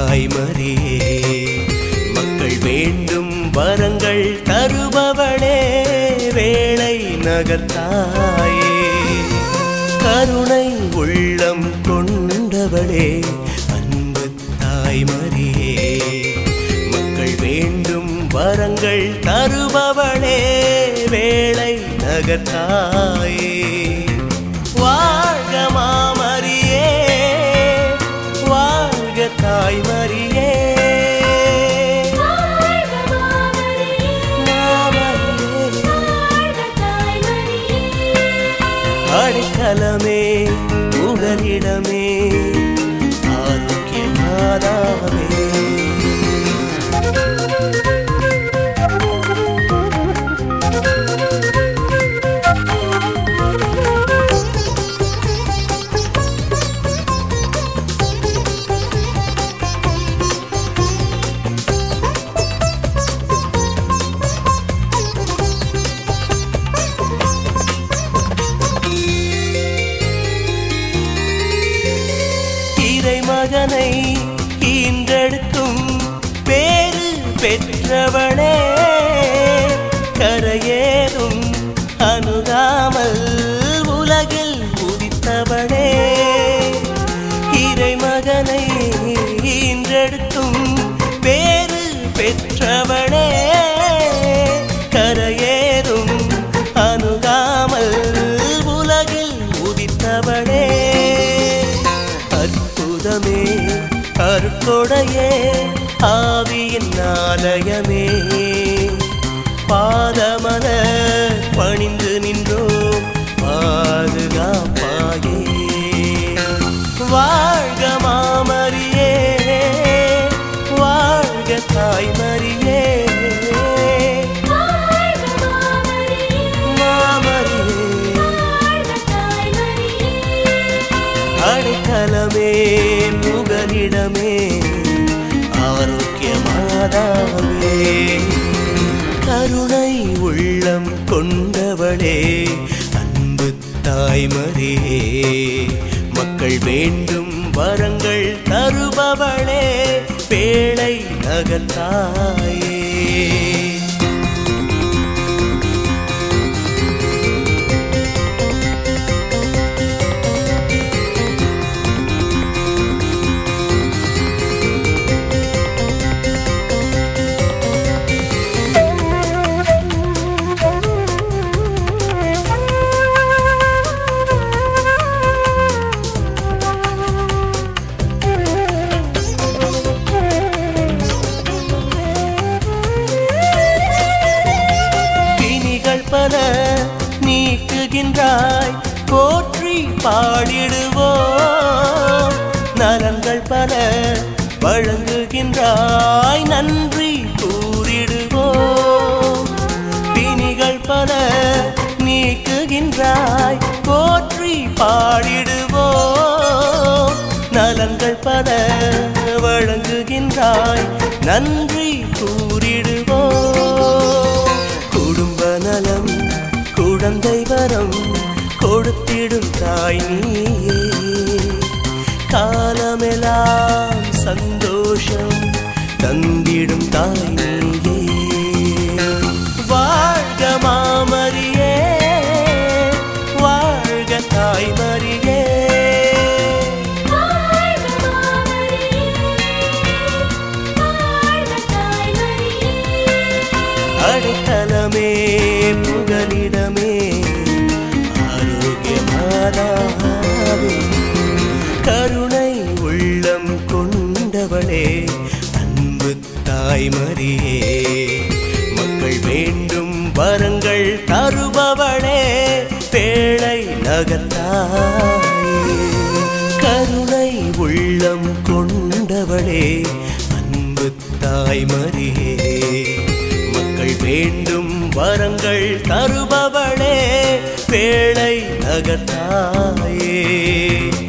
தாய்மரியே மக்கள் வேண்டும் வரங்கள் தருபவளே வேளை நகர்த்தாயே கருணை உள்ளம் கொண்டவளே அன்பு தாய்மரியே மக்கள் வேண்டும் வரங்கள் தருபவளே வேளை நகர்த்தாயே வாழ்க மாமரியே வாழ்க தாய்மரியே வாழ்க மாமரியே மாமரியே வாழ்க தாய்மரியே அடைக்கலமே புகலிடமே ஆரோக்கிய மாதாவே இறைமகனை ஈன்றெடுக்கும் பேரு பெற்றவளே கரையேதும் அணுகாமல் உலகில் உதித்தவளே இறைமகனை ஈன்றெடுக்கும் பேரு பெற்றவளே கரையேறும் அணுகாமல் உலகில் உதித்தவளே அற்புதமே அருட்கொடையே ஆவியின் ஆலயமே பாதமல பணிந்து நின்றோம் பாதுகாப்பாயே வாழ்க மாமரியே வாழ்க தாய்மரியே வாழ்க மாமரியே மாமரியே வாழ்க தாய்மரியே அடைக்கலமே புகலிடமே ஆரோக்கிய மாதாவே கருணை உள்ளம் கொண்டவளே அன்பு தாய்மரியே மக்கள் வேண்டும் வரங்கள் தருபவளே பேழை நகத்தாயே பிணிகள் பல நீக்குகின்றாய் போற்றி பாடிடுவோம் நலன்கள் பல வழங்குகின்றாய் நன்றி கூறிடுவோம் பிணிகள் பல நீக்குகின்றாய் போற்றி பாடிடுவோம் நலன்கள் பல வழங்குகின்றாய் நன்றி கூறிடுவோம் குடும்ப நலம் குழந்தை வரம் கொடுத்திடும் தாய் நீயே காலமெல்லாம் சந்தோஷம் தந்திடும் தாய் நீயே வாழ்க மாமரியே வாழ்க தாய்மரியே வாழ்க மாமரியே வாழ்க தாய்மரியே அடைக்கலமே புகலிடமே ஆரோக்கிய மாதாவே கருணை உள்ளம் கொண்டவளே அன்பு தாய்மரியே மக்கள் வேண்டும் வரங்கள் தருபவளே பேழை நகத்தாயே கருணை உள்ளம் கொண்டவளே அன்பு தாய்மரியே மக்கள் வேண்டும் வரங்கள் தருபவளே பேழை நகத்தாயே